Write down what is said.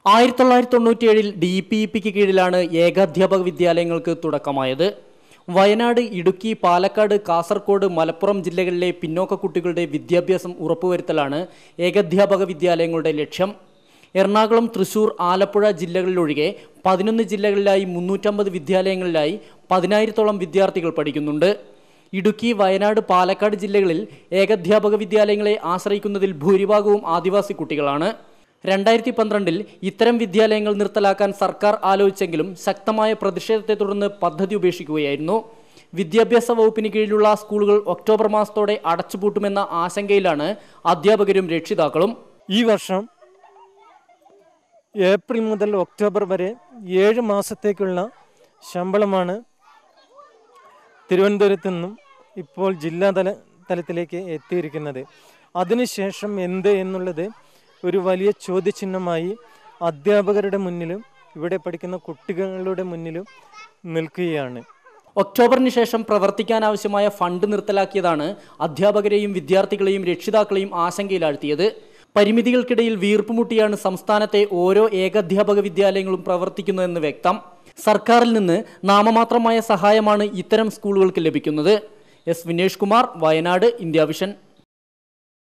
ആയിരത്തി തൊള്ളായിരത്തി തൊണ്ണൂറ്റിയേഴിൽ ഡി പി ഇ പിക്ക് കീഴിലാണ് ഏകാധ്യാപക വിദ്യാലയങ്ങൾക്ക് തുടക്കമായത് വയനാട് ഇടുക്കി പാലക്കാട് കാസർഗോഡ് മലപ്പുറം ജില്ലകളിലെ പിന്നോക്ക കുട്ടികളുടെ വിദ്യാഭ്യാസം ഉറപ്പുവരുത്തലാണ് ഏകാധ്യാപക വിദ്യാലയങ്ങളുടെ ലക്ഷ്യം എറണാകുളം തൃശൂർ ആലപ്പുഴ ജില്ലകളിലൊഴികെ പതിനൊന്ന് ജില്ലകളിലായി മുന്നൂറ്റമ്പത് വിദ്യാലയങ്ങളിലായി പതിനായിരത്തോളം വിദ്യാർത്ഥികൾ പഠിക്കുന്നുണ്ട് ഇടുക്കി വയനാട് പാലക്കാട് ജില്ലകളിൽ ഏകാധ്യാപക വിദ്യാലയങ്ങളെ ആശ്രയിക്കുന്നതിൽ ഭൂരിഭാഗവും ആദിവാസി കുട്ടികളാണ് രണ്ടായിരത്തി പന്ത്രണ്ടിൽ ഇത്തരം വിദ്യാലയങ്ങൾ നിർത്തലാക്കാൻ സർക്കാർ ആലോചിച്ചെങ്കിലും ശക്തമായ പ്രതിഷേധത്തെ തുടർന്ന് പദ്ധതി ഉപേക്ഷിക്കുകയായിരുന്നു വിദ്യാഭ്യാസ വകുപ്പിന് കീഴിലുള്ള സ്കൂളുകൾ ഒക്ടോബർ മാസത്തോടെ അടച്ചുപൂട്ടുമെന്ന ആശങ്കയിലാണ് അധ്യാപകരും രക്ഷിതാക്കളും ഈ വർഷം ഏപ്രിൽ മുതൽ ഒക്ടോബർ വരെ ഏഴ് മാസത്തേക്കുള്ള ശമ്പളമാണ് തിരുവനന്തപുരത്തു നിന്നും ഇപ്പോൾ ജില്ലാതല തലത്തിലേക്ക് എത്തിയിരിക്കുന്നത് അതിനുശേഷം എന്ത് എന്നുള്ളത് ഒരു വലിയ ചോദ്യചിഹ്നമായി അധ്യാപകരുടെ മുന്നിലും ഇവിടെ പഠിക്കുന്ന കുട്ടികളുടെ മുന്നിലും നിൽക്കുകയാണ് ഒക്ടോബറിന് ശേഷം പ്രവർത്തിക്കാനാവശ്യമായ ഫണ്ട് നിർത്തലാക്കിയതാണ് അധ്യാപകരെയും വിദ്യാർത്ഥികളെയും രക്ഷിതാക്കളെയും ആശങ്കയിലാഴ്ത്തിയത് പരിമിതികൾക്കിടയിൽ വീർപ്പുമുട്ടിയാണ് സംസ്ഥാനത്തെ ഓരോ ഏകാധ്യാപക വിദ്യാലയങ്ങളും പ്രവർത്തിക്കുന്നതെന്ന് വ്യക്തം സർക്കാരിൽ നിന്ന് നാമമാത്രമായ സഹായമാണ് ഇത്തരം സ്കൂളുകൾക്ക് ലഭിക്കുന്നത് S Vinesh Kumar Wayanad India vision